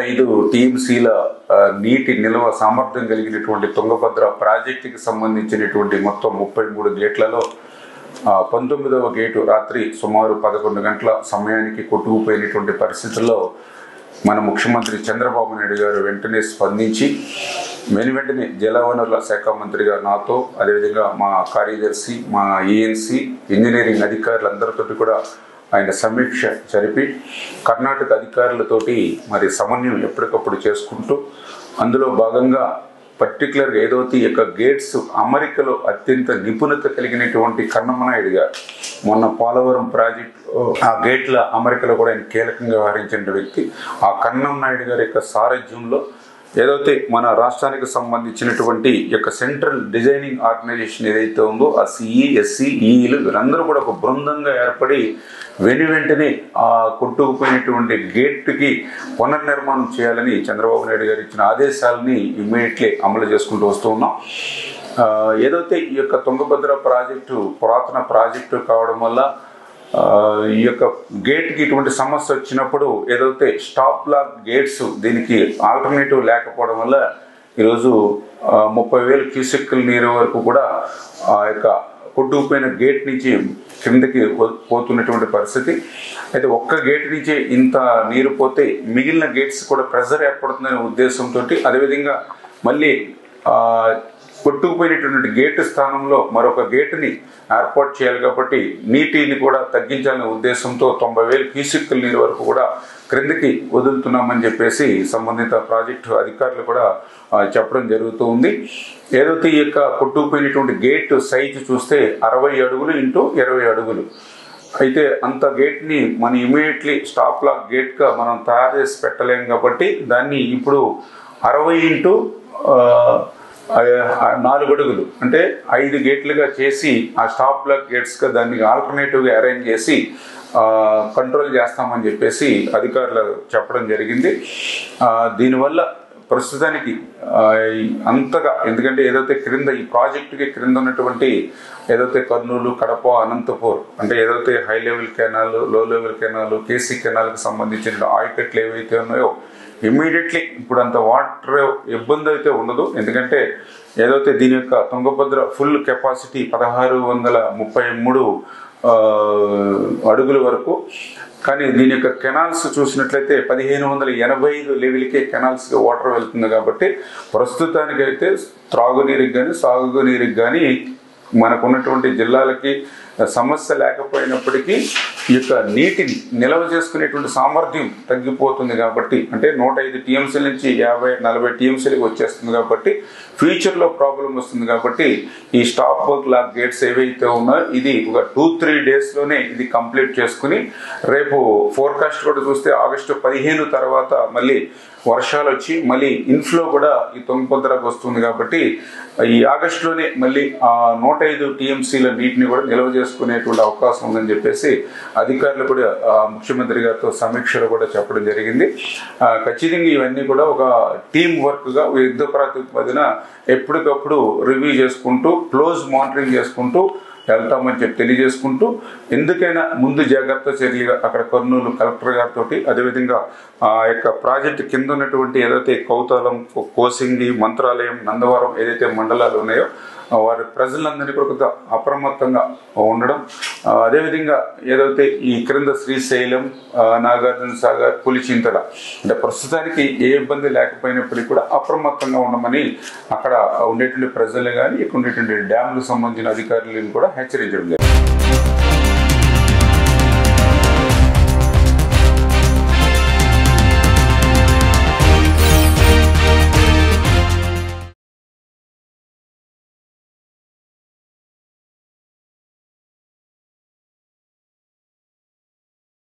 ఐదు టీఎంసీల ఆ, నీటి నిల్వ సామర్థ్యం కలిగినటువంటి తుంగభద్ర ప్రాజెక్టుకి సంబంధించినటువంటి మొత్తం ముప్పై మూడు గేట్లలో ఆ, పంతొమ్మిదవ గేటు రాత్రి సుమారు పదకొండు గంటల సమయానికి కొట్టుకుపోయినటువంటి పరిస్థితుల్లో మన ముఖ్యమంత్రి చంద్రబాబు నాయుడు గారు వెంటనే స్పందించి వెను వెంటనే జలవనరుల శాఖ మంత్రిగా నాతో అదేవిధంగా మా కార్యదర్శి మా ఏఎన్సీ ఇంజనీరింగ్ అధికారులందరితోటి కూడా ఆయన సమీక్ష జరిపి కర్ణాటక అధికారులతోటి మరి సమన్వయం ఎప్పటికప్పుడు చేసుకుంటూ అందులో భాగంగా పర్టికులర్గా ఏదైతే ఈ యొక్క గేట్స్ అమరికలో అత్యంత నిపుణత కలిగినటువంటి కన్నమనాయుడు గారు మొన్న పోలవరం ప్రాజెక్ట్ ఆ గేట్ల అమరికలో కూడా ఆయన కీలకంగా వ్యవహరించిన వ్యక్తి ఆ కన్నం నాయుడు గారి యొక్క సారథ్యంలో ఏదైతే మన రాష్ట్రానికి సంబంధించినటువంటి ఈ యొక్క సెంట్రల్ డిజైనింగ్ ఆర్గనైజేషన్ ఏదైతే ఉందో ఆ సిఈ ఎస్సీ ఈఈలు వీరందరూ కూడా ఒక బృందంగా ఏర్పడి వెను వెంటనే ఆ కొట్టుకుపోయినటువంటి గేట్కి పునర్నిర్మాణం చేయాలని చంద్రబాబు నాయుడు గారు ఇచ్చిన ఆదేశాలని ఇమ్మీడియట్లీ అమలు చేసుకుంటూ వస్తూ ఉన్నాం ఆ, ఏదైతే ఈ యొక్క తుంగభద్ర ప్రాజెక్టు పురాతన ప్రాజెక్టు కావడం వల్ల ఆ, ఈ యొక్క గేట్కి ఇటువంటి సమస్య వచ్చినప్పుడు ఏదైతే స్టాప్ లాక్ గేట్స్ దీనికి ఆల్టర్నేటివ్ లేకపోవడం వల్ల ఈరోజు ఆ, ముప్పై వేల క్యూసెక్కుల నీరు వరకు కూడా ఆ యొక్క కొట్టుకుపోయిన గేట్ నుంచి కిందకి పో- పోతున్నటువంటి పరిస్థితి అయితే ఒక్క గేట్ నుంచి ఇంత నీరు పోతే మిగిలిన గేట్స్ కూడా ప్రెజర్ ఏర్పడుతుందనే ఉద్దేశంతో అదేవిధంగా మళ్ళీ ఆ, కొట్టుకుపోయినటువంటి గేటు స్థానంలో మరొక గేటుని ఏర్పాటు చేయాలి కాబట్టి నీటిని కూడా తగ్గించాలనే ఉద్దేశంతో తొంభై వేల క్యూసిక్కుల నీరు వరకు కూడా క్రిందకి వదులుతున్నామని చెప్పేసి సంబంధిత ప్రాజెక్టు అధికారులు కూడా ఆ, చెప్పడం జరుగుతూ ఉంది ఏదైతే ఈ యొక్క కొట్టుకుపోయినటువంటి గేట్ సైజు చూస్తే అరవై అడుగులు ఇంటూ ఇరవై అడుగులు అయితే అంత గేట్ని మనం ఇమీడియట్లీ స్టాప్ లాక్ గేట్గా మనం తయారు చేసి పెట్టలేం కాబట్టి దాన్ని ఇప్పుడు అరవై ఇంటూ ఆ, ఆ, నాలుగు అడుగులు అంటే ఐదు గేట్లుగా చేసి ఆ స్టాప్ లాక్ గేట్స్గా దాన్ని ఆల్టర్నేటివ్గా అరేంజ్ చేసి ఆ, కంట్రోల్ చేస్తామని చెప్పేసి అధికారులు చెప్పడం జరిగింది ఆ, దీనివల్ల ప్రస్తుతానికి ఆ, ఈ అంతగా ఎందుకంటే ఏదైతే క్రింద ఈ ప్రాజెక్టుకి క్రింద ఉన్నటువంటి ఏదైతే కర్నూలు కడప అనంతపూర్ అంటే ఏదైతే high level canal low level canal KC కెనాల్కి సంబంధించిన ఆయకట్లు ఏవైతే ఉన్నాయో ఇమ్మీడియట్లీ ఇప్పుడు అంత వాటర్ ఇబ్బంది అయితే ఉండదు ఎందుకంటే ఏదైతే దీని యొక్క తుంగభద్ర ఫుల్ కెపాసిటీ పదహారు వందల ముప్పై మూడు ఆ, అడుగుల వరకు కానీ దీని యొక్క కెనాల్స్ చూసినట్లయితే పదిహేను వందల ఎనభై ఐదు లెవెల్కే కెనాల్స్కి వాటర్ వెళ్తుంది కాబట్టి ప్రస్తుతానికైతే త్రాగునీరుకి కానీ సాగునీరుకి కానీ మనకు ఉన్నటువంటి జిల్లాలకి సమస్య లేకపోయినప్పటికీ ఈ యొక్క నీటిని నిల్వ చేసుకునేటువంటి సామర్థ్యం తగ్గిపోతుంది కాబట్టి అంటే నూట ఐదు టీఎంసీల నుంచి యాభై నలభై టీఎంసీలకు వచ్చేస్తుంది కాబట్టి ఫ్యూచర్లో ప్రాబ్లం వస్తుంది కాబట్టి ఈ స్టాప్ వర్క్ లాక్ గేట్స్ ఏవైతే ఉన్నాయో ఇది ఒక టూ త్రీ డేస్లోనే ఇది కంప్లీట్ చేసుకుని రేపు ఫోర్కాస్ట్ కూడా చూస్తే ఆగస్టు పదిహేను తర్వాత మళ్ళీ వర్షాలు వచ్చి మళ్ళీ ఇన్ఫ్లో కూడా ఈ తుంగభద్రకు వస్తుంది కాబట్టి ఈ ఆగస్టులోనే మళ్ళీ ఆ నూట ఐదు టీఎంసీల నీటిని కూడా నిల్వ చేసుకునేటువంటి అవకాశం ఉందని చెప్పేసి అధికారులు కూడా ఆ, ముఖ్యమంత్రి గారితో సమీక్షలో కూడా చెప్పడం జరిగింది ఆ, ఖచ్చితంగా ఇవన్నీ కూడా ఒక టీం వర్క్గా యుద్ధ ప్రాతిపదిన ఎప్పటికప్పుడు రివ్యూ చేసుకుంటూ క్లోజ్ మానిటరింగ్ చేసుకుంటూ వెళ్తామని చెప్పి తెలియజేసుకుంటూ ఎందుకైనా ముందు జాగ్రత్త చర్యలుగా అక్కడ కర్నూలు కలెక్టర్ గారితో అదేవిధంగా ఆ యొక్క ప్రాజెక్ట్ కింద ఉన్నటువంటి ఏదైతే కౌతాలం కోసింగి మంత్రాలయం నందవరం ఏదైతే మండలాలు ఉన్నాయో ఆ వారి ప్రజలందరినీ కూడా కొంత అప్రమత్తంగా ఉండడం ఆ, అదేవిధంగా ఏదైతే ఈ క్రింద శ్రీశైలం ఆ, నాగార్జున సాగర్ పులిచింతల అంటే ప్రస్తుతానికి ఏ ఇబ్బంది లేకపోయినప్పటికీ కూడా అప్రమత్తంగా ఉండమని అక్కడ ఉండేటువంటి ప్రజలు కానీ ఇక్కడ ఉండేటువంటి డ్యామ్లకు సంబంధించిన అధికారులను కూడా హెచ్చరించడం జరిగింది